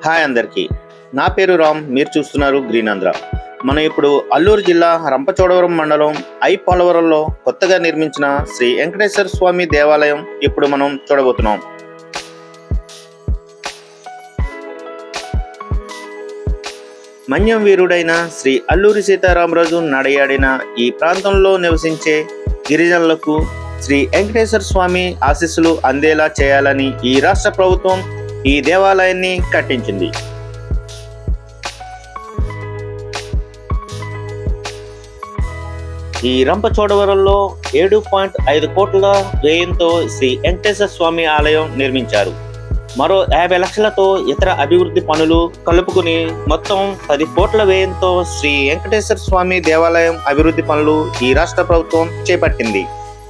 hi అందరికీ నా పేరు రామ్ మీరు చూస్తున్నారు గ్రీన్ ఆంధ్ర మనం ఇప్పుడు అల్లూరు జిల్లా రంపచోడవరం మండలం ఐ పోలవరంలో కొత్తగా నిర్మించిన శ్రీ వెంకటేశ్వర స్వామి దేవాలయం ఇప్పుడు మనం చూడబోతున్నాం మన్యం వీరుడైన శ్రీ అల్లూరి సీతారామరాజు నడయాడిన ఈ ప్రాంతంలో నివసించే గిరిజనులకు శ్రీ వెంకటేశ్వర స్వామి ఆశీస్సులు అందేలా చేయాలని ఈ రాష్ట్ర ప్రభుత్వం ఈ దేవాలయాన్ని కట్టించింది ఈ రంపచోడవరంలో ఏడు పాయింట్ ఐదు కోట్ల వ్యయంతో శ్రీ వెంకటేశ్వర స్వామి ఆలయం నిర్మించారు మరో యాభై లక్షలతో ఇతర అభివృద్ధి పనులు కలుపుకుని మొత్తం పది కోట్ల వ్యయంతో శ్రీ వెంకటేశ్వర స్వామి దేవాలయం అభివృద్ధి పనులు ఈ రాష్ట్ర ప్రభుత్వం చేపట్టింది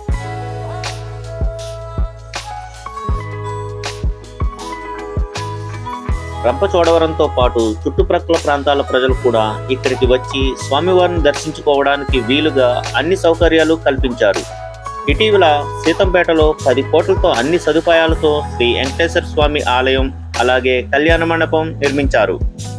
రంపచోడవరంతో పాటు చుట్టుప్రక్కల ప్రాంతాల ప్రజలు కూడా ఇక్కడికి వచ్చి స్వామివారిని దర్శించుకోవడానికి వీలుగా అన్ని సౌకర్యాలు కల్పించారు ఇటీవల సీతంపేటలో పది కోట్లతో అన్ని సదుపాయాలతో శ్రీ వెంకటేశ్వర స్వామి ఆలయం అలాగే కళ్యాణ మండపం నిర్మించారు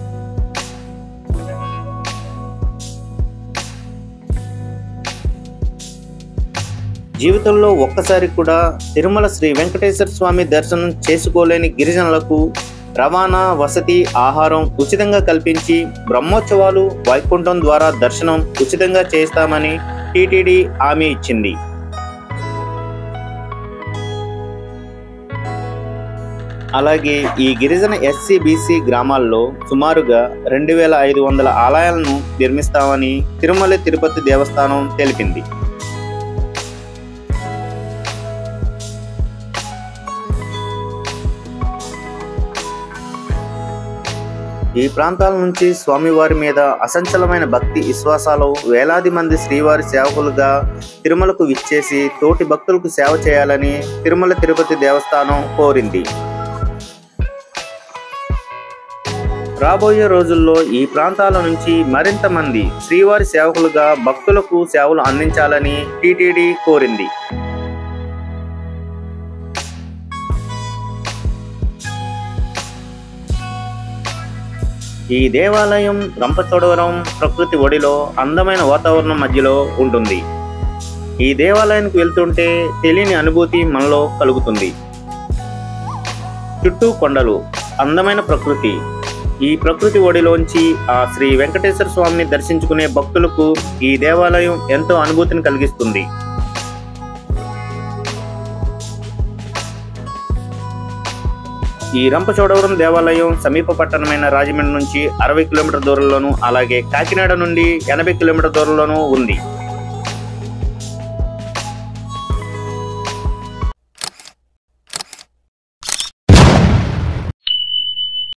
జీవితంలో ఒక్కసారి కూడా తిరుమల శ్రీ వెంకటేశ్వర స్వామి దర్శనం చేసుకోలేని గిరిజనులకు రవాణా వసతి ఆహారం ఉచితంగా కల్పించి బ్రహ్మోత్సవాలు వైకుంఠం ద్వారా దర్శనం ఉచితంగా చేస్తామని టీటీడీ హామీ ఇచ్చింది అలాగే ఈ గిరిజన ఎస్సీ బీసీ గ్రామాల్లో సుమారుగా రెండు వేల ఐదు వందల ఆలయాలను నిర్మిస్తామని తిరుమల తిరుపతి దేవస్థానం తెలిపింది ఈ ప్రాంతాల నుంచి స్వామివారి మీద అసంచలమైన భక్తి విశ్వాసాలు వేలాది మంది శ్రీవారి సేవకులుగా తిరుమలకు విచ్చేసి తోటి భక్తులకు సేవ చేయాలని తిరుమల తిరుపతి దేవస్థానం కోరింది రాబోయే రోజుల్లో ఈ ప్రాంతాల నుంచి మరింత మంది శ్రీవారి సేవకులుగా భక్తులకు సేవలు అందించాలని టీటీడీ కోరింది ఈ దేవాలయం రంపచోడవరం ప్రకృతి ఒడిలో అందమైన వాతావరణం మధ్యలో ఉంటుంది ఈ దేవాలయానికి వెళ్తుంటే తెలియని అనుభూతి మనలో కలుగుతుంది చుట్టూ కొండలు అందమైన ప్రకృతి ఈ ప్రకృతి ఒడిలోంచి ఆ శ్రీ వెంకటేశ్వర స్వామిని దర్శించుకునే భక్తులకు ఈ దేవాలయం ఎంతో అనుభూతిని కలిగిస్తుంది ఈ రంపచోడవరం దేవాలయం సమీప పట్టణమైన రాజమండ్రి నుంచి అరవై కిలోమీటర్ దూరంలోను అలాగే కాకినాడ నుండి ఎనభై కిలోమీటర్ దూరంలోనూ ఉంది